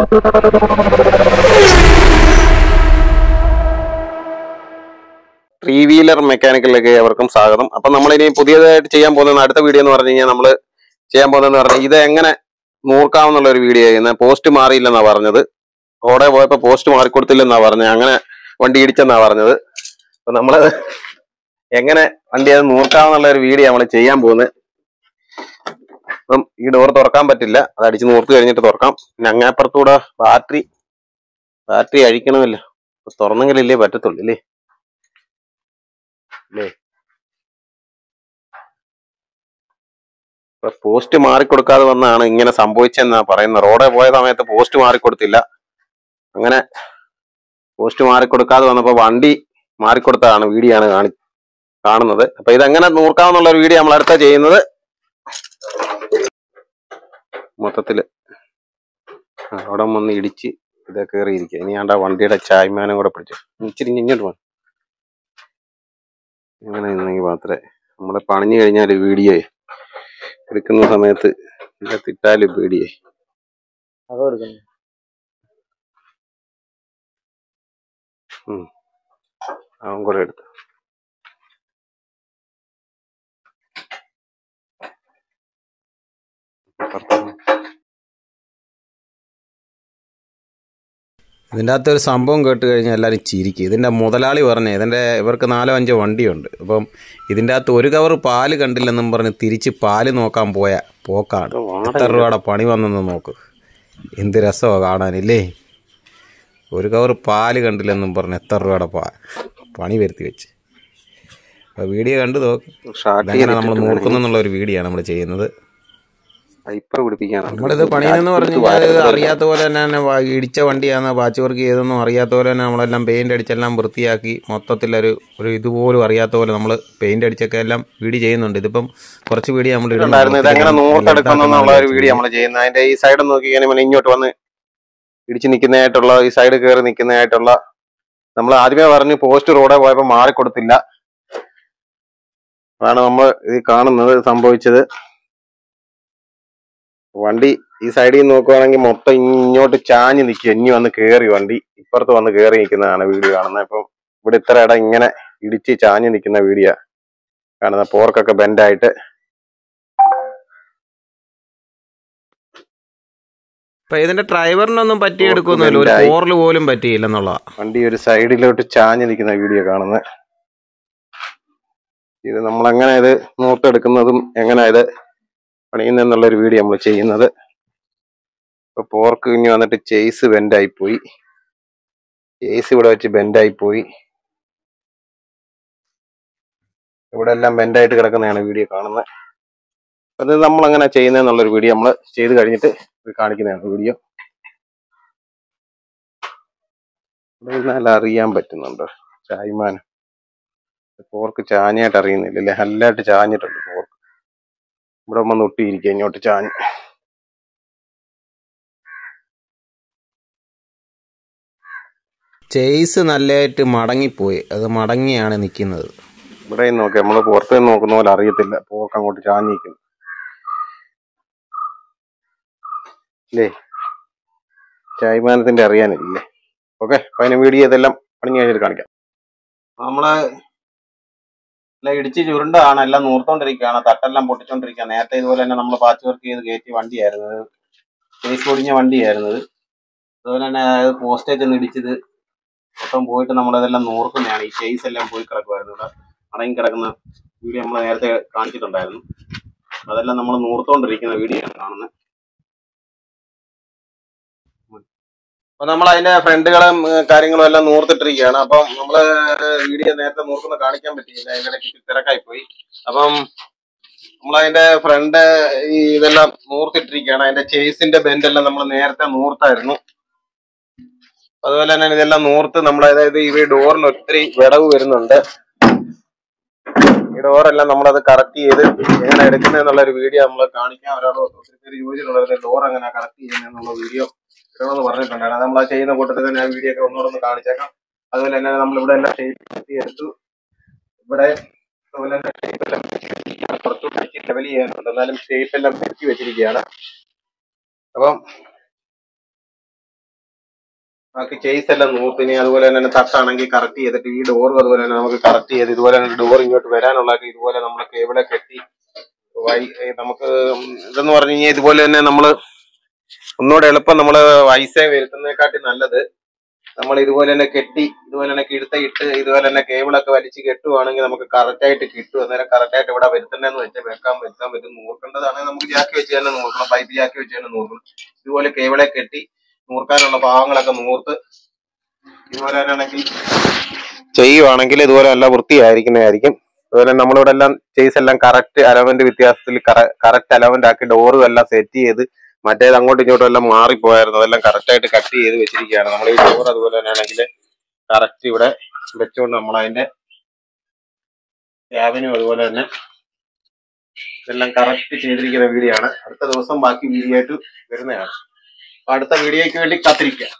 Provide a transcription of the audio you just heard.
Three wheeler മെക്കാനിക്കലിലേക്ക് ഏവർക്കും സ്വാഗതം അപ്പൊ നമ്മളിനി പുതിയതായിട്ട് ചെയ്യാൻ പോകുന്ന അടുത്ത വീഡിയോ എന്ന് പറഞ്ഞു കഴിഞ്ഞാൽ നമ്മൾ ചെയ്യാൻ പോകുന്നതെന്ന് പറഞ്ഞാൽ ഇത് എങ്ങനെ നൂർക്കാമെന്നുള്ള ഒരു വീഡിയോ ചെയ്യുന്നത് പോസ്റ്റ് മാറിയില്ലെന്നാ പറഞ്ഞത് റോഡെ പോയപ്പോ പോസ്റ്റ് മാറിക്കൊടുത്തില്ലെന്നാ പറഞ്ഞത് അങ്ങനെ വണ്ടി ഇടിച്ചെന്നാ പറഞ്ഞത് അപ്പൊ നമ്മള് എങ്ങനെ വണ്ടി അത് നൂർക്കാമെന്നുള്ള ഒരു വീഡിയോ നമ്മൾ ചെയ്യാൻ പോകുന്നത് അപ്പം ഈ ഡോർ തുറക്കാൻ പറ്റില്ല അത് അടിച്ച് നൂർത്ത് കഴിഞ്ഞിട്ട് തുറക്കാം പിന്നെ അങ്ങാപ്പുറത്തൂടെ ബാറ്ററി ബാറ്ററി അഴിക്കണമല്ലോ അപ്പൊ തുറന്നെങ്കിലല്ലേ പറ്റത്തുള്ളൂ അല്ലേ അല്ലേ ഇപ്പൊ പോസ്റ്റ് മാറിക്കൊടുക്കാതെ വന്നാണ് ഇങ്ങനെ സംഭവിച്ചെന്നാ പറയുന്നത് റോഡെ പോയ സമയത്ത് പോസ്റ്റ് മാറിക്കൊടുത്തില്ല അങ്ങനെ പോസ്റ്റ് മാറിക്കൊടുക്കാതെ വന്നപ്പോ വണ്ടി മാറിക്കൊടുത്തതാണ് വീഡിയോ ആണ് കാണി കാണുന്നത് അപ്പൊ ഇതെങ്ങനെ നൂർക്കാമെന്നുള്ള ഒരു വീഡിയോ നമ്മൾ അടുത്ത ചെയ്യുന്നത് മൊത്തത്തില് ആ, അവിടെ വന്ന് ഇടിച്ച് ഇതൊക്കെ കയറിയിരിക്കുക ഇനി ആണ്ട വണ്ടിയുടെ ചായ്മാനം കൂടെ പിടിച്ചു ഇച്ചിരി ഇങ്ങോട്ട് പോകാൻ ഇങ്ങനെ നിന്നെങ്കിൽ മാത്രമേ നമ്മളെ പണിഞ്ഞു കഴിഞ്ഞാൽ വീഡിയോ എടുക്കുന്ന സമയത്ത് ഇതിട്ടിട്ടാല് പേടിയേ അതോ എടുക്കുന്നു അവൻ കൂടെ എടുത്തു ഇതിൻ്റെ അകത്ത് ഒരു സംഭവം കേട്ട് കഴിഞ്ഞാൽ എല്ലാവരും ചിരിക്കും ഇതിൻ്റെ മുതലാളി പറഞ്ഞേ ഇതിൻ്റെ ഇവർക്ക് നാലോ അഞ്ചോ വണ്ടിയുണ്ട് അപ്പം ഇതിൻ്റെ അകത്ത് ഒരു കവർ പാല് കണ്ടില്ലെന്നും പറഞ്ഞ് തിരിച്ച് പാല് നോക്കാൻ പോയ പോക്കാണ് എത്ര രൂപയുടെ പണി വന്നെന്ന് നോക്ക് എന്ത് രസമാണ് കാണാനില്ലേ ഒരു കവർ പാല് കണ്ടില്ലെന്നും പറഞ്ഞ് എത്ര രൂപയുടെ പാ പണി വരുത്തി വെച്ച് അപ്പോൾ വീഡിയോ കണ്ടു നോക്ക് ഇതെങ്ങനെ നമ്മൾ നോക്കുന്നെന്നുള്ള ഒരു വീഡിയോ ആണ് നമ്മൾ ചെയ്യുന്നത് ഹൈപ്പർ പിടിപ്പിക്കാനാണ് നമ്മളിത് പണിയെന്ന് പറഞ്ഞു കഴിഞ്ഞാൽ ഇത് അറിയാത്ത പോലെ തന്നെ തന്നെ വാ- ഇടിച്ച വണ്ടിയാണ് പാച്ച് വർക്ക് ചെയ്തൊന്നും അറിയാത്ത പോലെ തന്നെ നമ്മളെല്ലാം പെയിന്റ് അടിച്ചെല്ലാം വൃത്തിയാക്കി മൊത്തത്തിലൊരു ഒരു ഇതുപോലും അറിയാത്ത പോലെ നമ്മൾ പെയിന്റ് അടിച്ചൊക്കെ എല്ലാം വീഡിയോ ചെയ്യുന്നുണ്ട് ഇതിപ്പം കുറച്ച് വീഡിയോ നമ്മൾ ഉണ്ടായിരുന്നു ഇതെങ്ങനെ നൂർത്തെടുക്കുന്നുള്ള ഒരു വീഡിയോ നമ്മൾ ചെയ്യുന്നത് അതിന്റെ ഈ സൈഡ് നോക്കി കഴിഞ്ഞാൽ ഇങ്ങോട്ട് വന്ന് ഇടിച്ച് നിൽക്കുന്നതായിട്ടുള്ള ഈ സൈഡ് കയറി നിൽക്കുന്നതായിട്ടുള്ള നമ്മൾ ആദ്യമേ പറഞ്ഞു പോസ്റ്റ് റോഡെ പോയപ്പോ മാറിക്കൊടുത്തില്ല അതാണ് നമ്മൾ ഇത് കാണുന്നത് സംഭവിച്ചത് വണ്ടി ഈ സൈഡിൽ നിന്ന് നോക്കുവാണെങ്കിൽ മൊത്തം ഇങ്ങോട്ട് ചാഞ്ഞ് നിൽക്കുക ഇനി വന്ന് കയറി വണ്ടി ഇപ്പുറത്ത് വന്ന് കയറി നിൽക്കുന്നതാണ് വീഡിയോ കാണുന്നത് ഇപ്പം ഇവിടെ ഇത്ര ഇടം ഇങ്ങനെ ഇടിച്ച് ചാഞ്ഞ് നിൽക്കുന്ന വീഡിയോ കാണുന്ന പോർക്കൊക്കെ ബെൻഡായിട്ട് ഇപ്പൊ ഇതിന്റെ ഡ്രൈവറിനൊന്നും പറ്റിയെടുക്കുന്നില്ല ഒരു ഇതായി. കോറിൽ പോലും പറ്റിയില്ലെന്നുള്ള വണ്ടി ഒരു സൈഡിലോട്ട് ചാഞ്ഞ് നിൽക്കുന്ന വീഡിയോ കാണുന്നത് ഇത് നമ്മൾ എങ്ങനെ ഇത് നൂർത്തെടുക്കുന്നതും എങ്ങനെ ഇത് പണിയുന്നെന്നുള്ള ഒരു വീഡിയോ നമ്മൾ ചെയ്യുന്നത് ഇപ്പൊ പോർക്ക് ഇനി വന്നിട്ട് ചേസ് ബെൻഡായി പോയി ചേസ് ഇവിടെ വെച്ച് ബെൻഡായി പോയി ഇവിടെ എല്ലാം ബെൻഡായിട്ട് കിടക്കുന്നതാണ് വീഡിയോ കാണുന്നത് അത് നമ്മൾ എങ്ങനെ ചെയ്യുന്നതെന്നുള്ളൊരു വീഡിയോ നമ്മൾ ചെയ്ത് കഴിഞ്ഞിട്ട് ഇത് കാണിക്കുന്നതാണ് വീഡിയോ ഇവിടെ ഇരുന്നാൽ അറിയാൻ പറ്റുന്നുണ്ടോ ചായ്മാനം പോർക്ക് ചാഞ്ഞായിട്ട് അറിയുന്നില്ല അല്ലേ നല്ലതായിട്ട് ചാഞ്ഞിട്ടുണ്ട് പോർക്ക് ഇവിടെ വന്ന് ഒട്ടിയിരിക്കുക ഇങ്ങോട്ട് ചാഞ്ഞ് ചേസ് നല്ലതായിട്ട് മടങ്ങിപ്പോയി അത് മടങ്ങിയാണ് നിൽക്കുന്നത് ഇവിടെ നോക്കി നമ്മൾ പുറത്ത് നിന്ന് നോക്കുന്ന പോലെ അറിയത്തില്ല പോർക്ക് അങ്ങോട്ട് ചാഞ്ഞിരിക്കുന്നു അല്ലേ ചായ്മാനത്തിന്റെ അറിയാനില്ലേ ഓക്കെ അപ്പൊ അതിന് വീഡിയോ ഇതെല്ലാം പണിഞ്ഞു കഴിഞ്ഞിട്ട് കാണിക്കാം നമ്മള് എല്ലാം ഇടിച്ച് ചുരുണ്ടാണ് എല്ലാം നൂർത്തോണ്ടിരിക്കുകയാണ് തട്ടെല്ലാം പൊട്ടിച്ചോണ്ടിരിക്കുകയാണ് നേരത്തെ ഇതുപോലെ തന്നെ നമ്മൾ പാച്ച് വർക്ക് ചെയ്ത് കയറ്റിയ വണ്ടിയായിരുന്നു അത് കേസ് പൊടിഞ്ഞ വണ്ടിയായിരുന്നു ഇത് അതുപോലെ തന്നെ അത് പോസ്റ്റേജ് ഒന്ന് ഇടിച്ചത് മൊത്തം പോയിട്ട് നമ്മളതെല്ലാം നൂർക്കുന്നതാണ് ഈ ചേസ് എല്ലാം പോയി കിടക്കുമായിരുന്നു ഇവിടെ അടങ്ങി കിടക്കുന്ന വീഡിയോ നമ്മൾ നേരത്തെ കാണിച്ചിട്ടുണ്ടായിരുന്നു അതെല്ലാം നമ്മൾ നൂർത്തോണ്ടിരിക്കുന്ന വീഡിയോ ആണ് കാണുന്നത് അപ്പൊ നമ്മൾ അതിന്റെ ഫ്രണ്ടുകളും ഏർ, കാര്യങ്ങളും എല്ലാം നൂർത്തിട്ടിരിക്കുകയാണ് അപ്പം നമ്മള് വീഡിയോ നേരത്തെ നൂർക്കുന്ന കാണിക്കാൻ പറ്റിയില്ല അതിന്റെ ഇടയ്ക്ക് തിരക്കായി പോയി അപ്പം നമ്മൾ അതിന്റെ ഫ്രണ്ട് ഈ ഇതെല്ലാം നൂർത്തിട്ടിരിക്കുകയാണ് അതിന്റെ ചേസിന്റെ ബെൻഡെല്ലാം നമ്മൾ നേരത്തെ നൂർത്തായിരുന്നു അതുപോലെ തന്നെ ഇതെല്ലാം നൂർത്ത് നമ്മൾ അതായത് ഈ ഡോറിന് ഒത്തിരി വിടവ് വരുന്നുണ്ട് ഈ ഡോറെല്ലാം നമ്മളത് കറക്റ്റ് ചെയ്ത് എങ്ങനെ എടുക്കുന്നത് എന്നുള്ള ഒരു വീഡിയോ നമ്മൾ കാണിക്കാം ഒരാൾ ഒത്തിരി പേര് ചോദിച്ചിട്ടുള്ളത് ഡോർ എങ്ങനെ കറക്റ്റ് ചെയ്യുന്നത് എന്നുള്ള വീഡിയോ ഇടണമെന്ന് പറഞ്ഞിട്ടുണ്ടായിരുന്നു അത് നമ്മൾ ആ ചെയ്യുന്ന കൂട്ടത്തിൽ തന്നെ ആ വീഡിയോ ഒക്കെ ഒന്നുകൂടെ ഒന്ന് കാണിച്ചേക്കാം അതുപോലെ തന്നെ നമ്മൾ ഇവിടെ എല്ലാം ഷേപ്പ് എടുത്തു ഇവിടെ അതുപോലെ തന്നെ ഷേപ്പ് എല്ലാം പുറത്തോട്ട് ലെവൽ ചെയ്യാനുണ്ട് എന്നാലും ഷേപ്പ് എല്ലാം തിരിച്ചു വെച്ചിരിക്കുകയാണ് അപ്പം ബാക്കി ചേസ് എല്ലാം നൂർത്തിന് അതുപോലെ തന്നെ തട്ടാണെങ്കിൽ കറക്റ്റ് ചെയ്തിട്ട് ഈ ഡോറും അതുപോലെ തന്നെ നമുക്ക് കറക്റ്റ് ചെയ്ത് ഇതുപോലെ തന്നെ ഡോർ ഇങ്ങോട്ട് വരാനുള്ള ഇതുപോലെ നമ്മൾ കേബിളെ കെട്ടി വൈ ഏ, നമുക്ക് ഇതെന്ന് പറഞ്ഞു കഴിഞ്ഞാൽ ഇതുപോലെ തന്നെ നമ്മൾ ഒന്നുകൂടെ എളുപ്പം നമ്മൾ വൈസേ വരുത്തുന്നതിനെക്കാട്ടി നല്ലത് നമ്മൾ ഇതുപോലെ തന്നെ കെട്ടി ഇതുപോലെ തന്നെ കിടുത്ത ഇട്ട് ഇതുപോലെ തന്നെ കേബിളൊക്കെ വലിച്ച് കെട്ടുവാണെങ്കിൽ നമുക്ക് കറക്റ്റ് ആയിട്ട് കിട്ടും അന്നേരം കറക്റ്റ് ആയിട്ട് ഇവിടെ വരുത്തണ്ടെന്ന് വെച്ചാൽ വെക്കാൻ വെക്കാൻ പറ്റും നൂർക്കേണ്ടതാണെങ്കിൽ നമുക്ക് ജാക്കി വെച്ച് തന്നെ നൂർക്കണം പൈപ്പ് ജാക്കി വെച്ച് തന്നെ നൂർക്കണം ഇതുപോലെ കേബിളെ കെട്ടി നൂർക്കാനുള്ള ഭാഗങ്ങളൊക്കെ നൂർത്ത് ഇതുപോലെ തന്നെയാണെങ്കിൽ ചെയ്യുവാണെങ്കിൽ ഇതുപോലെ എല്ലാം വൃത്തിയായിരിക്കുന്നതായിരിക്കും അതുപോലെ നമ്മളിവിടെ എല്ലാം ചെയ്സ് എല്ലാം കറക്റ്റ് അലവന്റ് വ്യത്യാസത്തിൽ കറക്റ്റ് അലവന്റ് ആക്കി ഡോറും എല്ലാം സെറ്റ് ചെയ്ത് മറ്റേത് അങ്ങോട്ടും ഇങ്ങോട്ടും എല്ലാം മാറിപ്പോയായിരുന്നു അതെല്ലാം കറക്റ്റ് ആയിട്ട് കട്ട് ചെയ്ത് വെച്ചിരിക്കുകയാണ് നമ്മൾ ഈ ഡോർ അതുപോലെ തന്നെയാണെങ്കിൽ കറക്റ്റ് ഇവിടെ വെച്ചുകൊണ്ട് നമ്മൾ അതിന്റെ ക്യാബിനും അതുപോലെ തന്നെ ഇതെല്ലാം കറക്റ്റ് ചെയ്തിരിക്കുന്ന വീഡിയോ ആണ് അടുത്ത ദിവസം ബാക്കി വീഡിയോ ആയിട്ട് വരുന്നതാണ് അപ്പൊ അടുത്ത വീഡിയോയ്ക്ക് വേണ്ടി കാത്തിരിക്കുക